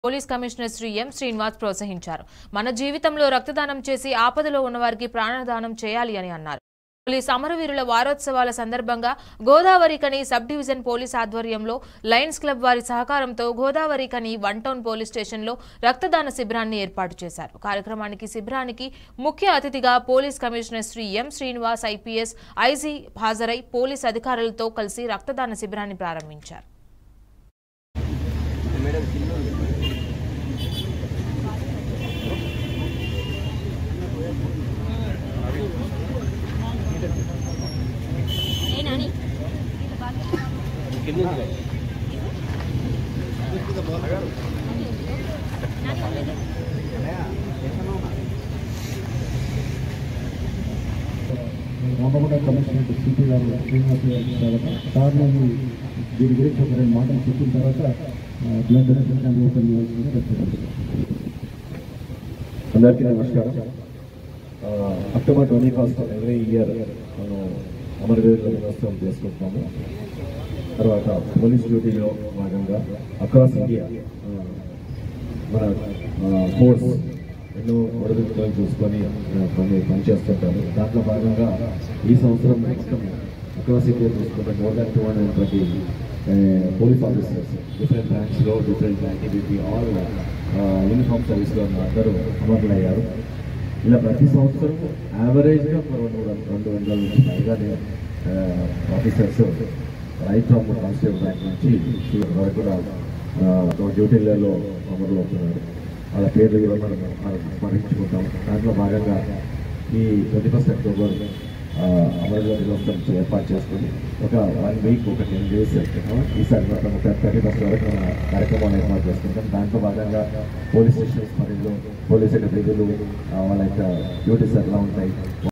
police commissioner Shri M Srinivas ప్రోత్సహించారు మన జీవితంలో రక్తదానం చేసి ఆపదలో ఉన్నవారికి ప్రాణదానం చేయాలి అని అన్నారు పోలీస్ అమరవీరుల వారోత్సవాల సందర్భంగా Godavarikhani sub division police ఆధ్వర్యంలో లయన్స్ క్లబ్ వారి సహకారంతో గోదావరి కని వన్ టౌన్ పోలీస్ స్టేషన్లో రక్తదాన శిబిరాన్ని ఏర్పాటు చేశారు కార్యక్రమానికి శిబిరానికి ముఖ్య అతిథిగా police commissioner Shri M Srinivas IPS IG హాజరై పోలీస్ అధికారులతో కలిసి రక్తదాన శిబిరాన్ని ప్రారంభించారు రామగుండ కమిషనర్ సిపి గారు శ్రీనివాస్ గారు తర్వాత సార్ నేను దీని గురించి ఒక రెండు మాటలు చెప్పిన తర్వాత బ్లడ్ డొనేషన్ క్యాంప్ ఓపెన్ చేయాల్సిందిగా రెస్పెక్ట్ అందరికీ నమస్కారం ఆ, October twenty first every year మనం అమరవీరుల దినోత్సవం చేసుకుంటున్నాము తర్వాత పోలీస్ డ్యూటీలో భాగంగా అక్రాస్ ఇండియా ఆ, మన ఫోర్స్ ఎన్నో ఒడిదుడుకులు చూసుకొని ఆ, పని పనిచేస్తుంటారు దాంట్లో భాగంగా ఈ సంవత్సరం మొత్తం అక్రాస్ ఇండియా చూసుకుంటే more than two hundred twenty police officers different ర్యాంక్స్లో డిఫరెంట్ యాక్టివిటీ ఆల్ యూనిఫామ్ సర్వీస్లో ఉన్న అందరూ అమరులయ్యారు ఇలా ప్రతి సంవత్సరం యావరేజ్గా ఒక రెండు వం- రెండు వందల నుంచి పైగానే officers right from constable rank నుంచి చివరి వరకు కూడా ఆ, డ్యూటీలలో అమరులు అవుతున్నారు వాళ్ళ పేర్లు కూడా మనం మనం స్మరించుకుంటాం దాంట్లో భాగంగా ఈ ట్వంటీ ఫస్ట్ అక్టోబర్ ఆ, అమరుల దినోత్సవం ఏర్పాటు చేసుకుని ఒక వన్ వీక్ ఒక టెన్ డేస్ ఈసారి మొత్తం థర్టీ ఫస్ట్ వరకు మన కార్యక్రమాలు ఏర్పాటు చేసుకుంటాం దాంట్లో భాగంగా పోలీస్ స్టేషన్స్ పరిధిలో పోలీస్ విధులు ఆ, వాళ్ళ యొక్క డ్యూటీస్ ఎట్లా ఉంటాయి